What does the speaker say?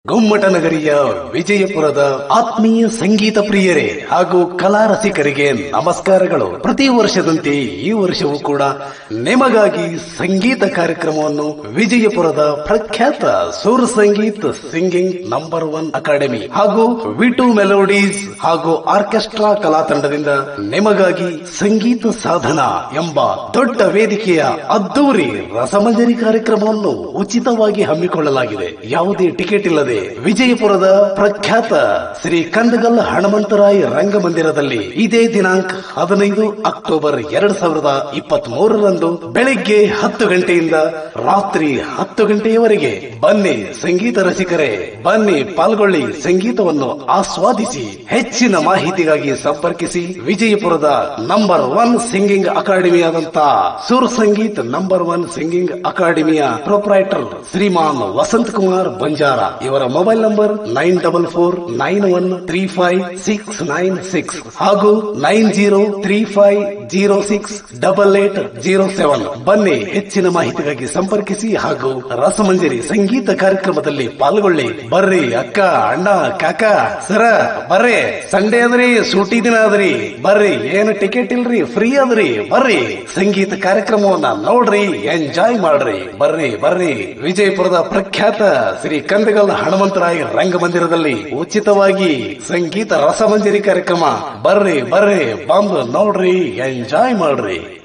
ಗೊಮ್ಮಟ ನಗರಿಯ ವಿಜಯಪುರದ ಆತ್ಮೀಯ ಸಂಗೀತ ಪ್ರಿಯರೇ ಹಾಗೂ ಕಲಾ ರಸಿಕರಿಗೆ ನಮಸ್ಕಾರಗಳು ಪ್ರತಿ ವರ್ಷದಂತೆ ಈ ವರ್ಷವೂ ಕೂಡ ನಿಮಗಾಗಿ ಸಂಗೀತ ಕಾರ್ಯಕ್ರಮವನ್ನು ವಿಜಯಪುರದ ಪ್ರಖ್ಯಾತ Sur Sangeet singing number one academy ಹಾಗೂ ವಿಟು ಮೆಲೋಡೀಸ್ ಹಾಗೂ ಆರ್ಕೆಸ್ಟ್ರಾ ಕಲಾ ತಂಡದಿಂದ ನಿಮಗಾಗಿ ಸಂಗೀತ ಸಾಧನ ಎಂಬ ದೊಡ್ಡ ವೇದಿಕೆಯ ಅದ್ದೂರಿ ರಸಮಂಜರಿ ಕಾರ್ಯಕ್ರಮವನ್ನು ಉಚಿತವಾಗಿ ಹಮ್ಮಿಕೊಳ್ಳಲಾಗಿದೆ ಯಾವುದೇ ಟಿಕೆಟ್ ಇಲ್ಲದೆ ವಿಜಯಪುರದ ಪ್ರಖ್ಯಾತ ಶ್ರೀ ಕಂದಗಲ್ ಹನುಮಂತರಾಯ ರಂಗಮಂದಿರದಲ್ಲಿ ಇದೇ ದಿನಾಂಕ ಹದಿನೈದು ಅಕ್ಟೋಬರ್ ಎರಡ್ ಸಾವಿರದ ಇಪ್ಪತ್ತ್ ಮೂರರಂದು ಬೆಳಿಗ್ಗೆ ಹತ್ತು ಗಂಟೆಯಿಂದ ರಾತ್ರಿ ಹತ್ತು ಗಂಟೆಯವರೆಗೆ ಬನ್ನಿ ಸಂಗೀತ ರಸಿಕರೇ ಬನ್ನಿ ಪಾಲ್ಗೊಳ್ಳಿ ಸಂಗೀತವನ್ನು ಆಸ್ವಾದಿಸಿ ಹೆಚ್ಚಿನ ಮಾಹಿತಿಗಾಗಿ ಸಂಪರ್ಕಿಸಿ ವಿಜಯಪುರದ ನಂಬರ್ ಒನ್ ಸಿಂಗಿಂಗ್ ಅಕಾಡೆಮಿಯಾದಂತ Sur Sangeet number one singing ಅಕಾಡೆಮಿಯ ಪ್ರೊಪ್ರೈಟರ್ ಶ್ರೀಮಾನ್ ವಸಂತ್ ಕುಮಾರ್ ಬಂಜಾರ ಇವರ mobile number nine double four nine one three five six nine six ಹಾಗೂ nine zero three five zero six double eight zero seven ಬನ್ನಿ ಹೆಚ್ಚಿನ ಮಾಹಿತಿಗಾಗಿ ಸಂಪರ್ಕಿಸಿ ಹಾಗೂ ರಸಮಂಜರಿ ಸಂಗೀತ ಕಾರ್ಯಕ್ರಮದಲ್ಲಿ ಪಾಲ್ಗೊಳ್ಳಿ ಬರ್ರಿ ಅಕ್ಕ ಅಣ್ಣ ಕಾಕ ಸರ ಬರ್ರಿ ಸಂಡೇ ಅದ್ರಿ ಸೂಟಿ ದಿನ ಅದ್ರಿ ಬರ್ರಿ ಏನು ಟಿಕೆಟ್ ಇಲ್ರಿ ಫ್ರೀ ಅದ್ರಿ ಬರ್ರಿ ಸಂಗೀತ ಕಾರ್ಯಕ್ರಮವನ್ನ ನೋಡ್ರಿ ಎಂಜಾಯ್ ಮಾಡ್ರಿ ಬರ್ರಿ ಬರ್ರಿ ವಿಜಯಪುರದ ಪ್ರಖ್ಯಾತ ಶ್ರೀ ಕಂದಗಲ್ ಹನುಮಂತರಾಯ ರಂಗಮಂದಿರದಲ್ಲಿ ಉಚಿತವಾಗಿ ಸಂಗೀತ ರಸಮಂಜರಿ ಕಾರ್ಯಕ್ರಮ ಬರ್ರಿ ಬರ್ರಿ ಬಂದು ನೋಡ್ರಿ ಎಂಜಾಯ್ ಮಾಡ್ರಿ